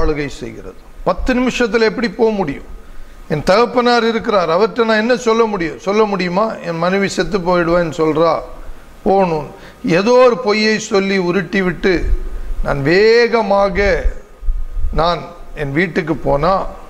ஆளுகை செய்கிறது பத்து நிமிஷத்தில் எப்படி போக முடியும் என் தகப்பனார் இருக்கிறார் அவர்கிட்ட நான் என்ன சொல்ல முடியும் சொல்ல முடியுமா என் மனைவி செத்து போயிடுவேன்னு சொல்றா போகணும் ஏதோ ஒரு பொய்யை சொல்லி உருட்டி விட்டு நான் வேகமாக நான் என் வீட்டுக்கு போனா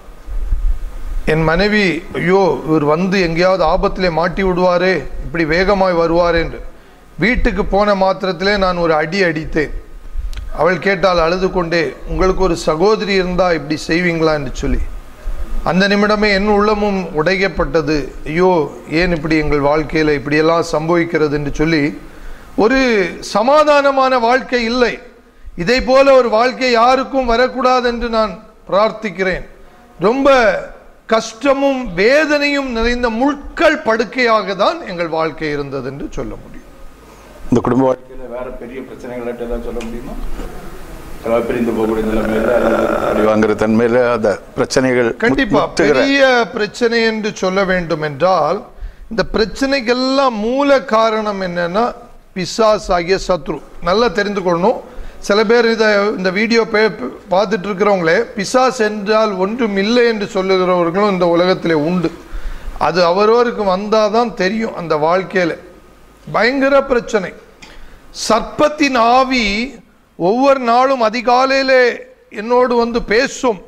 என் மனைவி ஐயோ இவர் வந்து எங்கேயாவது ஆபத்திலே மாட்டி விடுவாரே இப்படி வேகமாய் வருவாரே என்று வீட்டுக்கு போன மாத்திரத்திலே நான் ஒரு அடி அடித்தேன் அவள் கேட்டால் அழுது கொண்டே உங்களுக்கு ஒரு சகோதரி இருந்தா இப்படி செய்வீங்களா என்று சொல்லி அந்த நிமிடமே என் உள்ளமும் உடைக்கப்பட்டது ஐயோ ஏன் இப்படி எங்கள் வாழ்க்கையில் இப்படியெல்லாம் சம்பவிக்கிறது என்று சொல்லி ஒரு சமாதானமான வாழ்க்கை இல்லை இதை போல ஒரு வாழ்க்கை யாருக்கும் வரக்கூடாது என்று நான் பிரார்த்திக்கிறேன் ரொம்ப கஷ்டமும் வேதனையும் நிறைந்த முட்கள் படுக்கையாக தான் எங்கள் வாழ்க்கை இருந்தது என்று சொல்ல முடியும் இந்த குடும்ப வாழ்க்கை வாழ்க்கையில வேற பெரிய பிரச்சனைகள் ஏதாவது சொல்ல முடியுமா அதாவது பிரிந்து போகக்கூடிய நிலைமையில அல்லது அடி வாங்குற தன்மையில அந்த பிரச்சனைகள் கண்டிப்பா முற்றுகிற- பெரிய பிரச்சனை என்று சொல்ல வேண்டும் என்றால் இந்த பிரச்சனைக்கெல்லாம் மூல காரணம் என்னன்னா பிசாஸ் ஆகிய சத்ரு நல்லா தெரிந்து கொள்ளணும் சில பேர் இதை இந்த வீடியோ பே- பார்த்துட்டு இருக்கிறவங்களே பிசாஸ் என்றால் ஒன்றும் இல்லை என்று சொல்லுகிறவர்களும் இந்த உலகத்திலே உண்டு அது அவரவருக்கு வந்தாதான் தெரியும் அந்த வாழ்க்கையில பயங்கர பிரச்சனை சர்ப்பத்தின் ஆவி ஒவ்வொரு நாளும் அதிகாலையிலே என்னோடு வந்து பேசும்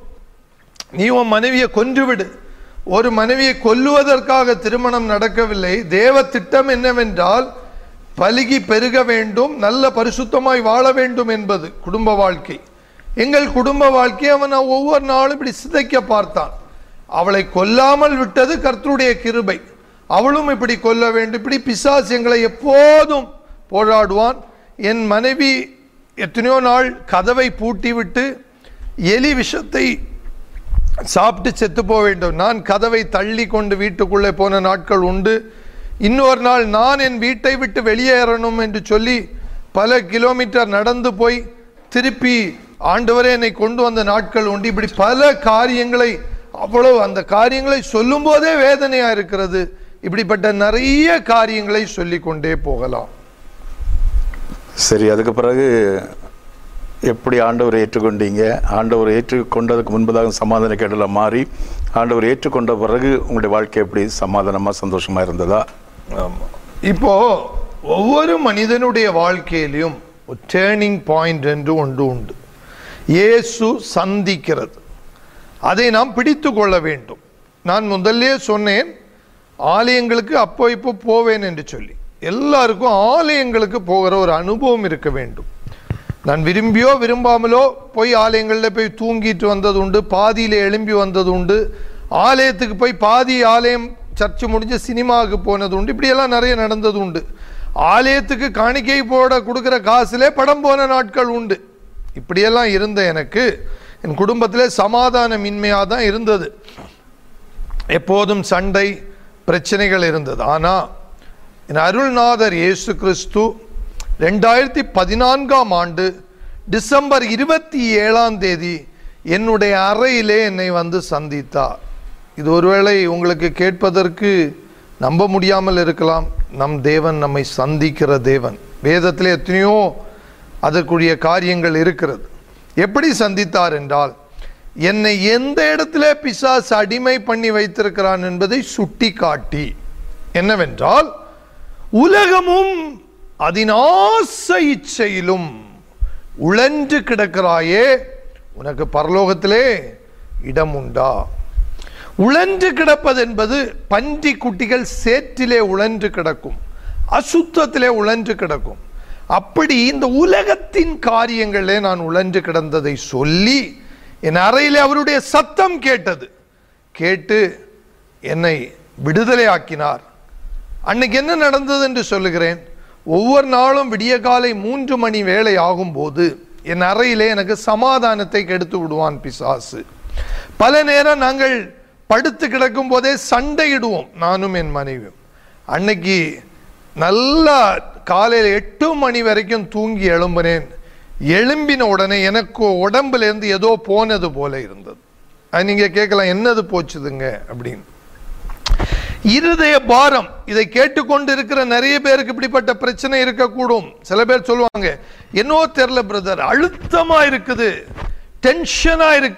நீ உன் மனைவியை கொன்றுவிடு ஒரு மனைவியை கொல்லுவதற்காக திருமணம் நடக்கவில்லை தேவ திட்டம் என்னவென்றால் பலுகி பெருக வேண்டும் நல்ல பரிசுத்தமாய் வாழ வேண்டும் என்பது குடும்ப வாழ்க்கை எங்கள் குடும்ப வாழ்க்கையை அவன் ஒவ்வொரு நாளும் இப்படி சிதைக்க பார்த்தான் அவளை கொல்லாமல் விட்டது கர்த்தருடைய கிருபை அவளும் இப்படி கொல்ல வேண்டும் இப்படி பிசாசு எங்களை எப்போதும் போராடுவான் என் மனைவி எத்தனையோ நாள் கதவை பூட்டிவிட்டு எலி விஷத்தை சாப்பிட்டு செத்து போக வேண்டும் நான் கதவை தள்ளி கொண்டு வீட்டுக்குள்ளே போன நாட்கள் உண்டு இன்னொரு நாள் நான் என் வீட்டை விட்டு வெளியேறணும் என்று சொல்லி பல கிலோமீட்டர் நடந்து போய் திருப்பி ஆண்டவரே என்னை கொண்டு வந்த நாட்கள் உண்டு இப்படி பல காரியங்களை அவ்வளவு அந்த காரியங்களை சொல்லும் போதே வேதனையா இருக்கிறது இப்படிப்பட்ட நிறைய காரியங்களை சொல்லிக் கொண்டே போகலாம் சரி அதுக்கு பிறகு எப்படி ஆண்டவரை ஏற்றுக்கொண்டீங்க ஆண்டவரை ஏற்றுக்கொண்டதுக்கு முன்பதாக சமாதான கேடல மாறி ஆண்டவரை ஏற்றுக்கொண்ட பிறகு உங்களுடைய வாழ்க்கை எப்படி சமாதானமா சந்தோஷமா இருந்ததா இப்போ ஒவ்வொரு மனிதனுடைய வாழ்க்கையிலும் ஒரு டேர்னிங் பாயிண்ட் என்று ஒன்று உண்டு இயேசு சந்திக்கிறது அதை நாம் பிடித்து கொள்ள வேண்டும் நான் முதல்லே சொன்னேன் ஆலயங்களுக்கு அப்போ இப்போ போவேன் என்று சொல்லி எல்லாருக்கும் ஆலயங்களுக்கு போகிற ஒரு அனுபவம் இருக்க வேண்டும் நான் விரும்பியோ விரும்பாமலோ போய் ஆலயங்களில் போய் தூங்கிட்டு வந்தது உண்டு பாதியில் எழும்பி வந்தது உண்டு ஆலயத்துக்கு போய் பாதி ஆலயம் சர்ச்சு முடிஞ்சு சினிமாவுக்கு போனது உண்டு இப்படியெல்லாம் நிறைய நடந்தது உண்டு ஆலயத்துக்கு காணிக்கை போட கொடுக்குற காசுலே படம் போன நாட்கள் உண்டு இப்படியெல்லாம் இருந்த எனக்கு என் குடும்பத்திலே சமாதானமின்மையாக தான் இருந்தது எப்போதும் சண்டை பிரச்சனைகள் இருந்தது ஆனால் என் அருள்நாதர் இயேசு கிறிஸ்து ரெண்டாயிரத்தி பதினான்காம் ஆண்டு டிசம்பர் இருபத்தி ஏழாம் தேதி என்னுடைய அறையிலே என்னை வந்து சந்தித்தார் இது ஒருவேளை உங்களுக்கு கேட்பதற்கு நம்ப முடியாமல் இருக்கலாம் நம் தேவன் நம்மை சந்திக்கிற தேவன் வேதத்திலே எத்தனையோ அதற்குரிய காரியங்கள் இருக்கிறது எப்படி சந்தித்தார் என்றால் என்னை எந்த இடத்துல பிசாசு அடிமை பண்ணி வைத்திருக்கிறான் என்பதை சுட்டி காட்டி என்னவென்றால் உலகமும் அதன் ஆசை இச்சையிலும் உழன்று கிடக்கிறாயே உனக்கு பரலோகத்திலே இடம் உண்டா உழன்று கிடப்பது என்பது பன்றி குட்டிகள் சேற்றிலே உழன்று கிடக்கும் அசுத்தத்திலே உழன்று கிடக்கும் அப்படி இந்த உலகத்தின் காரியங்களே நான் உழன்று கிடந்ததை சொல்லி என் அறையிலே அவருடைய சத்தம் கேட்டது கேட்டு என்னை விடுதலை ஆக்கினார் அன்னைக்கு என்ன நடந்தது என்று சொல்லுகிறேன் ஒவ்வொரு நாளும் விடிய காலை மூன்று மணி வேலை ஆகும்போது என் அறையிலே எனக்கு சமாதானத்தை கெடுத்து விடுவான் பிசாசு பல நேரம் நாங்கள் படுத்து கிடக்கும் போதே சண்டையிடுவோம் நானும் என் மனைவியும் அன்னைக்கு நல்லா காலையில் எட்டு மணி வரைக்கும் தூங்கி எழும்பினேன் எழும்பின உடனே எனக்கு உடம்புல இருந்து ஏதோ போனது போல இருந்தது அது நீங்க கேட்கலாம் என்னது போச்சுதுங்க அப்படின்னு இருதய பாரம் இதை கேட்டுக்கொண்டு இருக்கிற நிறைய பேருக்கு இப்படிப்பட்ட பிரச்சனை இருக்கக்கூடும் சில பேர் சொல்லுவாங்க என்னோ தெரியல பிரதர் அழுத்தமா இருக்குது டென்ஷனா இருக்கு